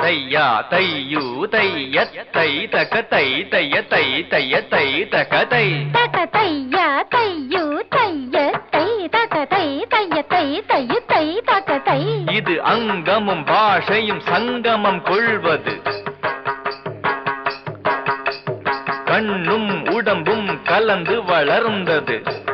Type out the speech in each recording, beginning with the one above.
தையா தையு தைய தை தக தை தைய தை தைய தை தக தை தக தையா தையு தைய தை தக தை தைய தை தையு தை தக தை இது அங்கமும் பாஷையும் சங்கமம் கொள்வது கண்ணும் உடம்பும் கலந்து வளர்ந்தது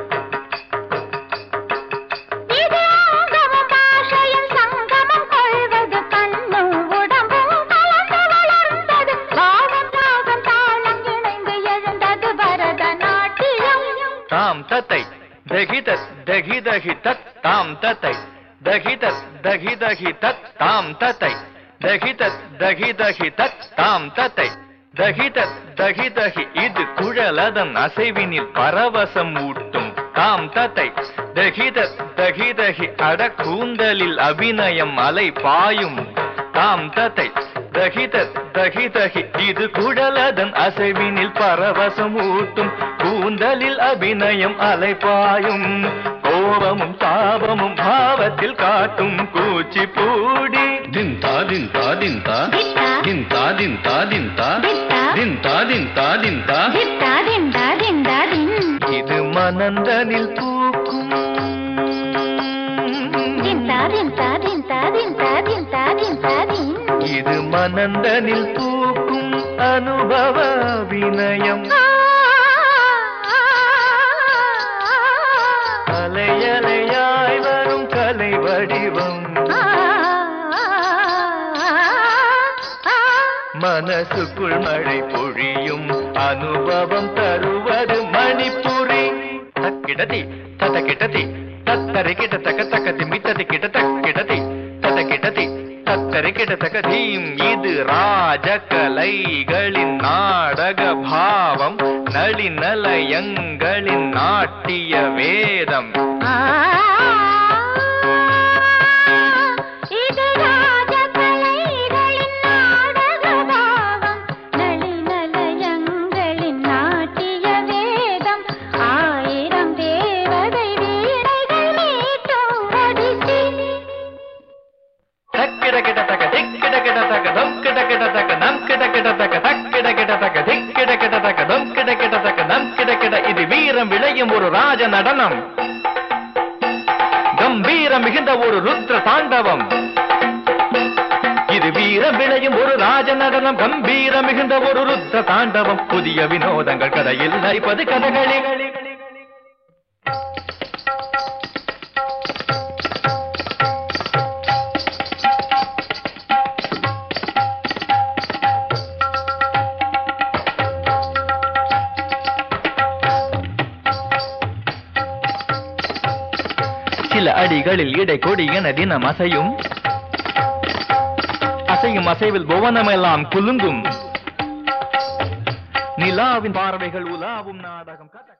இது ஆங்கமும் பாஷையும் சங்கமம் கொள்வது கண்ணும் உடம்பும் கலந்து வளர்ந்தது பாகம் ராகம் தாளம் இணைந்து எழுந்தது பரதநாட்டியம் தாம் தத்தை தகி தத் தகி தகி தத் தாம் தத்தை தகி தத் தகி தகி தத் தாம் தத்தை தகி தத் தகி தகி தத் தாம் தத்தை தகி தத் தகி தகி இது குழலதன் அசைவினில் பரவசம் ஊட்டும் தாம் தத்தை தகி தத் தகி தகி அட கூந்தலில் அபிநயம் அலை பாயும் தாம் தத்தை தகிதத் தகிதகி இது குழலதன் அசைவினில் பரவசம் ஊட்டும் கூந்தலில் அபிநயம் அலைபாயும் கோபமும் தாபமும் பாவத்தில் காட்டும் கூச்சி பூடி దింతా దింతా దింతా திட்டா దింతా దింతా దింతా திட்டா దింతా దింతా దింతా திட்டா திண்டா திண்டா தின் இது மனந்தனில் பூக்கும் திண்டா திண்டா திண்டா திண்டா திண்டா திண்டா தின் இது மனந்தனில் பூக்கும் அனுபவ வினயம் அலையலையாய் வரும் கலை வடிவம் மனசுக்குள் மழை பொழியும் அனுபவம் தருவது மணிப்புரி தக்கிடதி தத கிடதி தத்தரை கிட தக்க தக்க திமித்ததி கிட தக்கிடதி தத கிடதி தத்தரை கிட தக்க தீம் இது ராஜகலைகளின் நாடக பாவம் நளிநலயங்களின் நாட்டிய வேதம் இது ராஜகலைகளின் நாடக பாவம் நளிநலயங்களின் நாட்டிய வேதம் ஆயிரம் தேவதை வீணைகள் மீட்டும் ஒடிசி தக்கிட கிட தக்க திக்கிட கிட தக்க தம் கிட கிட தக்க நம் கிட கிட தக்க தக்கிட கிட தக்க திக்கிட கிட தக்க தம் கிட கிட தக்க நம் கிட கிட இது வீரம் விளையும் ஒரு ராஜ நடனம் கம்பீரம் மிகுந்த ஒரு ருத்ர தாண்டவம் இது வீரம் விளையும் ஒரு ராஜ நடனம் கம்பீரம் மிகுந்த ஒரு ருத்ர தாண்டவம் புதிய வினோதங்கள் கதையில் நடிப்பது கதகளி சில அடிகளில் இடை கொடி என தினம் அசையும் அசையும் அசைவில் புவனமெல்லாம் குலுங்கும் நிலாவின் பார்வைகள் உலாவும் நாடகம் கதை